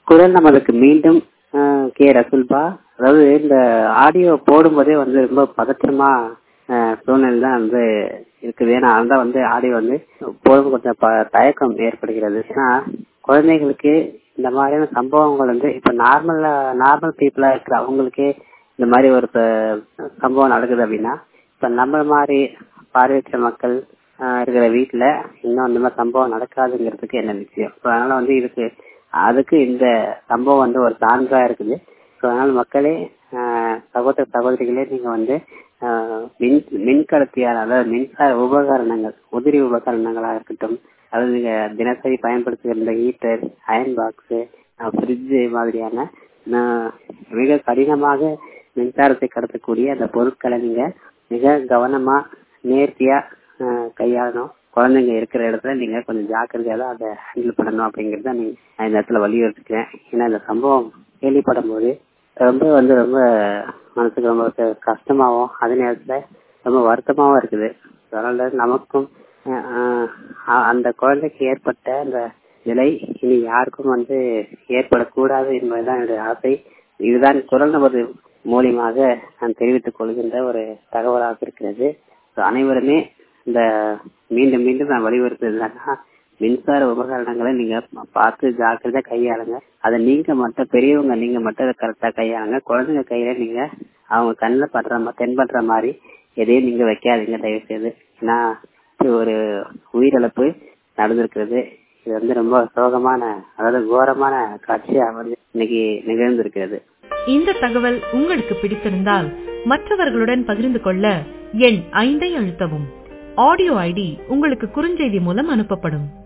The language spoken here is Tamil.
குரல் நம்மளுக்கு மீண்டும் ஆஹ் கே ரசுல்பா அதாவது இந்த ஆடியோ போடும்போதே வந்து ரொம்ப பதற்றமா ஆஹ் சூழ்நிலை தான் வந்து இருக்குது ஏன்னா அதுதான் வந்து ஆடியோ வந்து போடும் கொஞ்சம் ப- தயக்கம் ஏற்படுகிறது ஏன்னா குழந்தைகளுக்கு இந்த மாதிரியான சம்பவங்கள் வந்து இப்ப நார்மலா நார்மல் பீப்புளா இருக்கிற அவங்களுக்கே இந்த மாதிரி ஒரு ப- சம்பவம் நடக்குது அப்படின்னா இப்ப நம்ம மாதிரி பார்வையற்ற மக்கள் ஆஹ் இருக்கிற வீட்டுல இன்னும் அந்த மாதிரி சம்பவம் நடக்காதுங்கிறதுக்கு என்ன நிச்சயம் So, அதனால வந்து இதுக்கு அதுக்கு இந்த சம்பவம் வந்து ஒரு சான்றா இருக்குது So, அதனால மக்களே ஆஹ் சகோதர சகோதரிகளே நீங்க வந்து ஆஹ் மின் மின்கடத்தியால் அதாவது மின்சார உபகரணங்கள் உதிரி உபகரணங்களா இருக்கட்டும் அதாவது நீங்க தினசரி பயன்படுத்துகிற இந்த ஹீட்டர் அயன் பாக்ஸ் ஃப்ரிட்ஜ் மாதிரியான ஆஹ் மிக கடினமாக மின்சாரத்தை கடத்தக்கூடிய அந்த பொருட்களை நீங்க மிக கவனமா நேர்த்தியா ஆஹ் கையாளணும் குழந்தைங்க இருக்கிற இடத்துல நீங்க கொஞ்சம் ஜாக்கிரதையா தான் அதை ஹேண்டில் பண்ணணும் அப்படிங்கறத நீங்க நான் இந்த இடத்துல வலியுறுத்திக்கிறேன் ஏன்னா இந்த சம்பவம் கேள்விப்படும் போது ரொம்ப வந்து ரொம்ப மனசுக்கு ரொம்ப க- கஷ்டமாவும் அதே நேரத்துல ரொம்ப வருத்தமாவும் இருக்குது அதனால நமக்கும் ஆஹ் ஆஹ் அந்த குழந்தைக்கு ஏற்பட்ட அந்த நிலை இனி யாருக்கும் வந்து ஏற்படக்கூடாது என்பதுதான் என்னுடைய ஆசை இதுதான் குரல் நமது மூலியமாக நான் தெரிவித்துக் கொள்கின்ற ஒரு தகவலாக இருக்கிறது So, அனைவருமே இந்த மீண்டும் மீண்டும் நான் வலியுறுத்துறது என்னன்னா மின்சார உபகரணங்களை நீங்க பார்த்து ஜாக்கிரதையா கையாளுங்க அதை நீங்க மட்டும் பெரியவங்க நீங்க மட்டும் கரெக்டா கையாளுங்க குழந்தைங்க கையில நீங்க அவங்க கண்ணில் படுற மா- தென்படுற மாதிரி எதையும் நீங்க வைக்காதீங்க தயவு செய்து ஏன்னா இது ஒரு உயிரிழப்பு நடந்திருக்கிறது இது வந்து ரொம்ப சோகமான அதாவது கோரமான காட்சியா வந்து இன்னைக்கு நிகழ்ந்திருக்கிறது இந்த தகவல் உங்களுக்கு பிடித்திருந்தால் மற்றவர்களுடன் பகிர்ந்து கொள்ள எண் ஐந்தை அழுத்தவும் ஆடியோ ஐடி உங்களுக்கு குறுஞ்செய்தி மூலம் அனுப்பப்படும்